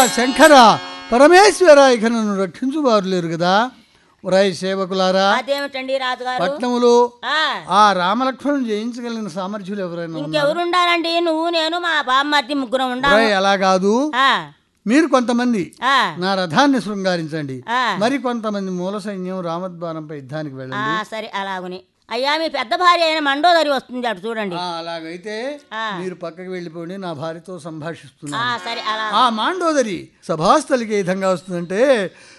శంకర పరమేశ్వర ఇక నన్ను రక్షించువారు లేరు కదా ఉరాయి సేవకులారా అదేమిటండి రాజుగారు పట్నములో ఆ, ఆ రామలక్ష్మణులు జయించగలిగిన సామర్థ్యులు ఎవరైనా ఉన్నారు ఇంకెవరు ఉండాలండి నువ్వు నేను మా బామ్మర్ది ముగ్గురం ఉండాలి ఉరాయి అలా కాదు ఆ, మీరు కొంతమంది ఆ, నా రథాన్ని శృంగారించండి ఆ. మరి కొంతమంది మూల సైన్యం రామద్వారంపై యుద్ధానికి ఆ, వెళ్ళండి సరే అలాగుని అయ్యా మీ పెద్ద భార్య అయిన మండోదరి వస్తుంది అటు చూడండి ఆ, అలాగైతే ఆ. మీరు పక్కకి వెళ్ళిపోండి నా భార్యతో ఆ సంభాషిస్తున్నాను సరే అలా ఆ మాండోదరి సభాస్థలికి ఏ విధంగా వస్తుందంటే